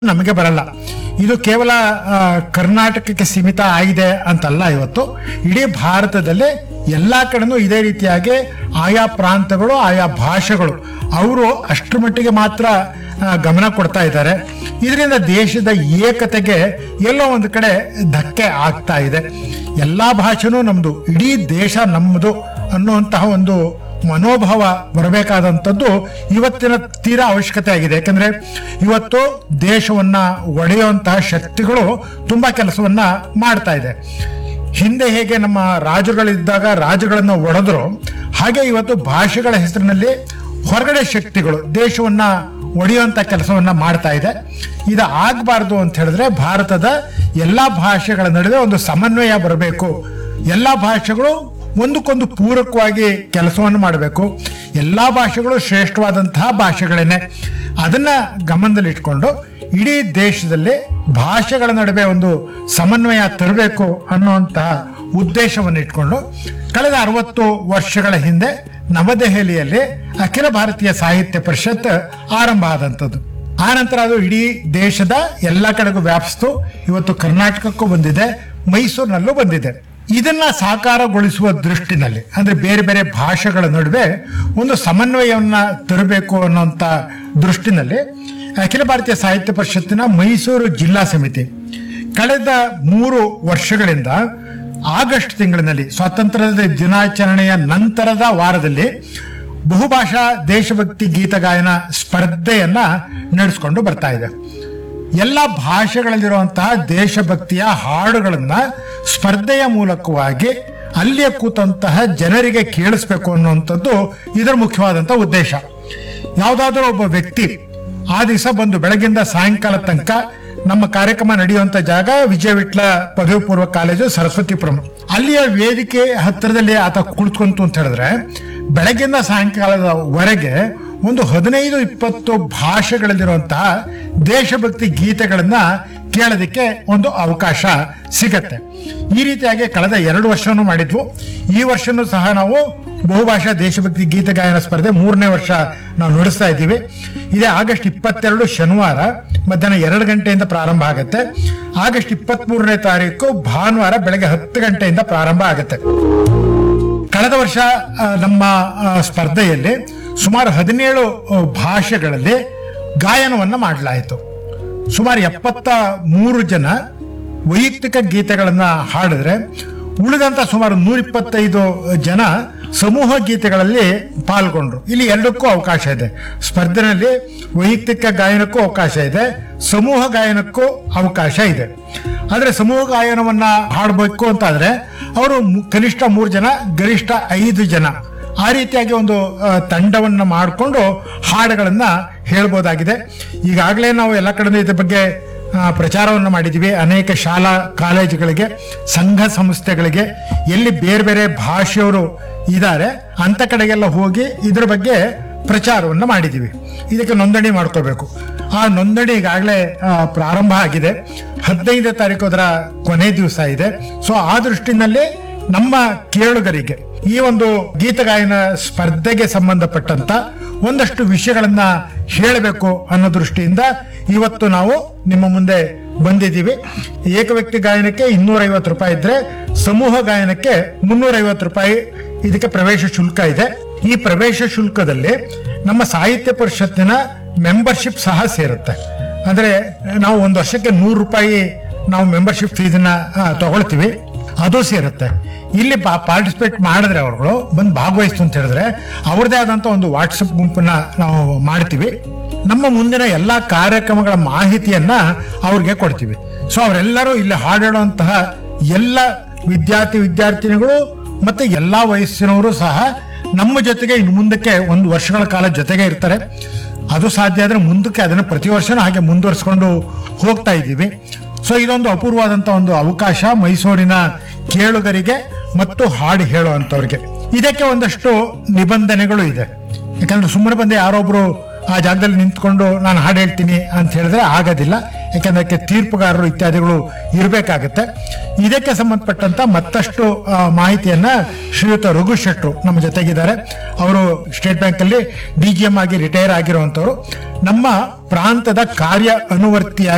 ನಮಗೆ ಬರಲ್ಲ ಇದು ಕೇವಲ ಆ, ಕರ್ನಾಟಕಕ್ಕೆ ಸೀಮಿತ ಆಗಿದೆ ಅಂತಲ್ಲ ಇವತ್ತು ಇಡೀ ಭಾರತದಲ್ಲಿ ಎಲ್ಲಾ ಕಡೆನೂ ಇದೇ ರೀತಿಯಾಗಿ ಆಯಾ ಪ್ರಾಂತಗಳು ಆಯಾ ಭಾಷೆಗಳು ಅವರು ಅಷ್ಟರ ಮಟ್ಟಿಗೆ ಮಾತ್ರ ಆ, ಗಮನ ಕೊಡ್ತಾ ಇದ್ದಾರೆ ಇದರಿಂದ ದೇಶದ ಏಕತೆಗೆ ಎಲ್ಲೋ ಒಂದು ಕಡೆ ಧಕ್ಕೆ ಆಗ್ತಾ ಇದೆ ಎಲ್ಲಾ ಭಾಷೆನೂ ನಮ್ದು ಇಡೀ ದೇಶ ನಮ್ಮದು ಅನ್ನುವಂತಹ ಒಂದು ಮನೋಭಾವ ಬರಬೇಕಾದಂಥದ್ದು ಇವತ್ತಿನ ತೀರಾ ಅವಶ್ಯಕತೆ ಆಗಿದೆ ಯಾಕಂದ್ರೆ ಇವತ್ತು ದೇಶವನ್ನ ಒಡೆಯುವಂತಹ ಶಕ್ತಿಗಳು ತುಂಬಾ ಕೆಲಸವನ್ನ ಮಾಡ್ತಾ ಇದೆ ಹಿಂದೆ ಹೇಗೆ ನಮ್ಮ ರಾಜುಗಳಿದ್ದಾಗ ರಾಜುಗಳನ್ನ ಒಡೆದ್ರು ಹಾಗೆ ಇವತ್ತು ಭಾಷೆಗಳ ಹೆಸರಿನಲ್ಲಿ ಹೊರಗಡೆ ಶಕ್ತಿಗಳು ದೇಶವನ್ನ ಒಡೆಯುವಂತ ಕೆಲಸವನ್ನ ಮಾಡ್ತಾ ಇದೆ ಇದು ಆಗಬಾರ್ದು ಅಂತ ಹೇಳಿದ್ರೆ ಭಾರತದ ಎಲ್ಲಾ ಭಾಷೆಗಳ ನಡುವೆ ಒಂದು ಸಮನ್ವಯ ಬರಬೇಕು ಎಲ್ಲಾ ಭಾಷೆಗಳು ಒಂದಕ್ಕೊಂದು ಪೂರಕವಾಗಿ ಕೆಲಸವನ್ನು ಮಾಡಬೇಕು ಎಲ್ಲಾ ಭಾಷೆಗಳು ಶ್ರೇಷ್ಠವಾದಂತಹ ಭಾಷೆಗಳೇನೆ ಅದನ್ನ ಗಮನದಲ್ಲಿಟ್ಕೊಂಡು ಇಡೀ ದೇಶದಲ್ಲಿ ಭಾಷೆಗಳ ನಡುವೆ ಒಂದು ಸಮನ್ವಯ ತರಬೇಕು ಅನ್ನುವಂತಹ ಉದ್ದೇಶವನ್ನು ಇಟ್ಕೊಂಡು ಕಳೆದ ಅರವತ್ತು ವರ್ಷಗಳ ಹಿಂದೆ ನವದೆಹಲಿಯಲ್ಲಿ ಅಖಿಲ ಭಾರತೀಯ ಸಾಹಿತ್ಯ ಪರಿಷತ್ ಆರಂಭ ಆದಂಥದ್ದು ಆ ನಂತರ ಅದು ಇಡೀ ದೇಶದ ಎಲ್ಲ ಕಡೆಗೂ ವ್ಯಾಪಿಸ್ತು ಇವತ್ತು ಕರ್ನಾಟಕಕ್ಕೂ ಬಂದಿದೆ ಮೈಸೂರಿನಲ್ಲೂ ಬಂದಿದೆ ಇದನ್ನ ಸಾಕಾರಗೊಳಿಸುವ ದೃಷ್ಟಿನಲ್ಲಿ ಅಂದ್ರೆ ಬೇರೆ ಬೇರೆ ಭಾಷೆಗಳ ನಡುವೆ ಒಂದು ಸಮನ್ವಯವನ್ನ ತರಬೇಕು ಅನ್ನುವಂತ ದೃಷ್ಟಿನಲ್ಲಿ ಅಖಿಲ ಭಾರತೀಯ ಸಾಹಿತ್ಯ ಪರಿಷತ್ತಿನ ಮೈಸೂರು ಜಿಲ್ಲಾ ಸಮಿತಿ ಕಳೆದ ಮೂರು ವರ್ಷಗಳಿಂದ ಆಗಸ್ಟ್ ತಿಂಗಳಿನಲ್ಲಿ ಸ್ವಾತಂತ್ರ್ಯದ ದಿನಾಚರಣೆಯ ನಂತರದ ವಾರದಲ್ಲಿ ಬಹುಭಾಷಾ ದೇಶಭಕ್ತಿ ಗೀತಗಾಯನ ಸ್ಪರ್ಧೆಯನ್ನ ನಡೆಸ್ಕೊಂಡು ಬರ್ತಾ ಇದೆ ಎಲ್ಲ ಭಾಷೆಗಳಲ್ಲಿರುವಂತಹ ದೇಶಭಕ್ತಿಯ ಹಾಡುಗಳನ್ನ ಸ್ಪರ್ಧೆಯ ಮೂಲಕವಾಗಿ ಅಲ್ಲಿಯ ಕೂತಂತಹ ಜನರಿಗೆ ಕೇಳಿಸ್ಬೇಕು ಅನ್ನುವಂಥದ್ದು ಇದರ ಮುಖ್ಯವಾದಂತಹ ಉದ್ದೇಶ ಯಾವುದಾದ್ರೂ ಒಬ್ಬ ವ್ಯಕ್ತಿ ಆ ದಿವಸ ಬಂದು ಬೆಳಗಿಂದ ಸಾಯಂಕಾಲ ತನಕ ನಮ್ಮ ಕಾರ್ಯಕ್ರಮ ನಡೆಯುವಂತ ಜಾಗ ವಿಜಯ ವಿಟ್ಲ ಪದವಿ ಪೂರ್ವ ಕಾಲೇಜು ಸರಸ್ವತಿಪುರಂ ಅಲ್ಲಿಯ ವೇದಿಕೆ ಹತ್ತಿರದಲ್ಲಿ ಆತ ಕುಳಿತುಕೊಂತು ಅಂತ ಹೇಳಿದ್ರೆ ಬೆಳಗ್ಗಿಂದ ಸಾಯಂಕಾಲದವರೆಗೆ ಒಂದು ಹದಿನೈದು ಇಪ್ಪತ್ತು ಭಾಷೆಗಳಲ್ಲಿರುವಂತಹ ದೇಶಭಕ್ತಿ ಗೀತೆಗಳನ್ನ ಕೇಳೋದಕ್ಕೆ ಒಂದು ಅವಕಾಶ ಸಿಗತ್ತೆ ಈ ರೀತಿಯಾಗಿ ಕಳೆದ ಎರಡು ವರ್ಷನೂ ಮಾಡಿದ್ವು ಈ ವರ್ಷನೂ ಸಹ ನಾವು ಬಹುಭಾಷಾ ದೇಶಭಕ್ತಿ ಗೀತೆ ಗಾಯನ ಸ್ಪರ್ಧೆ ಮೂರನೇ ವರ್ಷ ನಾವು ನಡೆಸ್ತಾ ಇದ್ದೀವಿ ಇದೇ ಆಗಸ್ಟ್ ಇಪ್ಪತ್ತೆರಡು ಶನಿವಾರ ಮಧ್ಯಾಹ್ನ ಎರಡು ಗಂಟೆಯಿಂದ ಪ್ರಾರಂಭ ಆಗುತ್ತೆ ಆಗಸ್ಟ್ ಇಪ್ಪತ್ತ್ ಮೂರನೇ ತಾರೀಕು ಭಾನುವಾರ ಬೆಳಗ್ಗೆ ಹತ್ತು ಗಂಟೆಯಿಂದ ಪ್ರಾರಂಭ ಆಗುತ್ತೆ ಕಳೆದ ವರ್ಷ ಆ, ನಮ್ಮ ಆ, ಸ್ಪರ್ಧೆಯಲ್ಲಿ ಸುಮಾರು ಹದಿನೇಳು ಆ, ಭಾಷೆಗಳಲ್ಲಿ ಗಾಯನವನ್ನ ಮಾಡಲಾಯಿತು ಸುಮಾರು ಎಪ್ಪತ್ತ ಮೂರು ಜನ ವೈಯಕ್ತಿಕ ಗೀತೆಗಳನ್ನ ಹಾಡಿದ್ರೆ ಉಳಿದಂತ ಸುಮಾರು ನೂರಿಪ್ಪತ್ತೈದು ಜನ ಸಮೂಹ ಗೀತೆಗಳಲ್ಲಿ ಪಾಲ್ಗೊಂಡ್ರು ಇಲ್ಲಿ ಎರಡಕ್ಕೂ ಅವಕಾಶ ಇದೆ ಸ್ಪರ್ಧೆನಲ್ಲಿ ವೈಯಕ್ತಿಕ ಗಾಯನಕ್ಕೂ ಅವಕಾಶ ಇದೆ ಸಮೂಹ ಗಾಯನಕ್ಕೂ ಅವಕಾಶ ಇದೆ ಆದ್ರೆ ಸಮೂಹ ಗಾಯನವನ್ನ ಹಾಡಬೇಕು ಅಂತಾದ್ರೆ ಅವರು ಮು- ಕನಿಷ್ಠ ಮೂರು ಜನ ಗರಿಷ್ಠ ಐದು ಜನ ಆ ರೀತಿಯಾಗಿ ಒಂದು ಆ, ತಂಡವನ್ನ ಮಾಡಿಕೊಂಡು ಹಾಡುಗಳನ್ನ ಹೇಳ್ಬೋದಾಗಿದೆ ಈಗಾಗಲೇ ನಾವು ಎಲ್ಲ ಕಡೆ ಇದ್ರ ಬಗ್ಗೆ ಆ, ಪ್ರಚಾರವನ್ನು ಮಾಡಿದ್ದೀವಿ ಅನೇಕ ಶಾಲಾ ಕಾಲೇಜುಗಳಿಗೆ ಸಂಘ ಸಂಸ್ಥೆಗಳಿಗೆ ಎಲ್ಲಿ ಬೇರೆ ಬೇರೆ ಭಾಷೆಯವರು ಇದ್ದಾರೆ ಅಂತ ಕಡೆಗೆಲ್ಲ ಹೋಗಿ ಇದ್ರ ಬಗ್ಗೆ ಪ್ರಚಾರವನ್ನು ಮಾಡಿದ್ದೀವಿ ಇದಕ್ಕೆ ನೋಂದಣಿ ಮಾಡ್ಕೋಬೇಕು ಆ ನೋಂದಣಿ ಈಗಾಗಲೇ ಆ, ಪ್ರಾರಂಭ ಆಗಿದೆ ಹದಿನೈದನೇ ತಾರೀಕು ಅದರ ಕೊನೆ ದಿವಸ ಇದೆ ಸೊ ಆ ದೃಷ್ಟಿನಲ್ಲಿ ನಮ್ಮ ಕೇಳುಗರಿಗೆ ಈ ಒಂದು ಗೀತಗಾಯನ ಸ್ಪರ್ಧೆಗೆ ಸಂಬಂಧಪಟ್ಟಂತ ಒಂದಷ್ಟು ವಿಷಯಗಳನ್ನ ಹೇಳಬೇಕು ಅನ್ನೋ ದೃಷ್ಟಿಯಿಂದ ಇವತ್ತು ನಾವು ನಿಮ್ಮ ಮುಂದೆ ಬಂದಿದ್ದೀವಿ ಏಕ ವ್ಯಕ್ತಿ ಗಾಯನಕ್ಕೆ ಇನ್ನೂರ ಐವತ್ತು ರೂಪಾಯಿ ಇದ್ರೆ ಸಮೂಹ ಗಾಯನಕ್ಕೆ ಮುನ್ನೂರ ಐವತ್ತು ರೂಪಾಯಿ ಇದಕ್ಕೆ ಪ್ರವೇಶ ಶುಲ್ಕ ಇದೆ ಈ ಪ್ರವೇಶ ಶುಲ್ಕದಲ್ಲಿ ನಮ್ಮ ಸಾಹಿತ್ಯ ಪರಿಷತ್ತಿನ ಮೆಂಬರ್ಶಿಪ್ ಸಹ ಸೇರುತ್ತೆ ಅಂದ್ರೆ ನಾವು ಒಂದು ವರ್ಷಕ್ಕೆ ನೂರು ರೂಪಾಯಿ ನಾವು ಮೆಂಬರ್ಶಿಪ್ ಫೀಸನ್ನ ತಗೊಳ್ತೀವಿ ಅದು ಸೇರುತ್ತೆ ಇಲ್ಲಿ ಪಾರ್ಟಿಸಿಪೇಟ್ ಮಾಡಿದ್ರೆ ಅವ್ರುಗಳು ಬಂದು ಭಾಗವಹಿಸ್ತು ಅಂತ ಹೇಳಿದ್ರೆ ಅವ್ರದೇ ಆದಂತ ಒಂದು ವಾಟ್ಸಪ್ ಗುಂಪನ್ನ ನಾವು ಮಾಡ್ತೀವಿ ನಮ್ಮ ಮುಂದಿನ ಎಲ್ಲಾ ಕಾರ್ಯಕ್ರಮಗಳ ಮಾಹಿತಿಯನ್ನ ಅವ್ರಿಗೆ ಕೊಡ್ತೀವಿ ಸೊ ಅವರೆಲ್ಲರೂ ಇಲ್ಲಿ ಹಾಡಾಡುವಂತಹ ಎಲ್ಲ ವಿದ್ಯಾರ್ಥಿ ವಿದ್ಯಾರ್ಥಿನಿಗಳು ಮತ್ತೆ ಎಲ್ಲಾ ವಯಸ್ಸಿನವರು ಸಹ ನಮ್ಮ ಜೊತೆಗೆ ಇನ್ನು ಮುಂದಕ್ಕೆ ಒಂದು ವರ್ಷಗಳ ಕಾಲ ಜೊತೆಗೆ ಇರ್ತಾರೆ ಅದು ಸಾಧ್ಯ ಆದ್ರೆ ಮುಂದಕ್ಕೆ ಅದನ್ನು ಪ್ರತಿ ವರ್ಷನೂ ಹಾಗೆ ಮುಂದುವರಿಸ್ಕೊಂಡು ಹೋಗ್ತಾ ಇದ್ದೀವಿ ಸೊ ಇದೊಂದು ಅಪೂರ್ವವಾದಂತ ಒಂದು ಅವಕಾಶ ಮೈಸೂರಿನ ಕೇಳುಗರಿಗೆ ಮತ್ತು ಹಾಡು ಹೇಳುವಂತವ್ರಿಗೆ ಇದಕ್ಕೆ ಒಂದಷ್ಟು ನಿಬಂಧನೆಗಳು ಇದೆ ಯಾಕಂದ್ರೆ ಸುಮ್ಮನೆ ಬಂದು ಯಾರೊಬ್ರು ಆ ಜಾಗದಲ್ಲಿ ನಿಂತ್ಕೊಂಡು ನಾನು ಹಾಡು ಹೇಳ್ತೀನಿ ಅಂತ ಹೇಳಿದ್ರೆ ಆಗೋದಿಲ್ಲ ಯಾಕಂದ್ರೆ ಅದಕ್ಕೆ ತೀರ್ಪುಗಾರರು ಇತ್ಯಾದಿಗಳು ಇರಬೇಕಾಗತ್ತೆ ಇದಕ್ಕೆ ಸಂಬಂಧಪಟ್ಟಂತ ಮತ್ತಷ್ಟು ಆ, ಮಾಹಿತಿಯನ್ನ ಶ್ರೀಯುತ ರಘು ಶೆಟ್ರು ನಮ್ಮ ಜೊತೆಗಿದ್ದಾರೆ ಅವರು ಸ್ಟೇಟ್ ಬ್ಯಾಂಕ್ ಅಲ್ಲಿ ಡಿ ಜಿ ಎಂ ಆಗಿ ರಿಟೈರ್ ಆಗಿರುವಂತವರು ನಮ್ಮ ಪ್ರಾಂತದ ಕಾರ್ಯ ಅನುವರ್ತಿಯಾಗಿ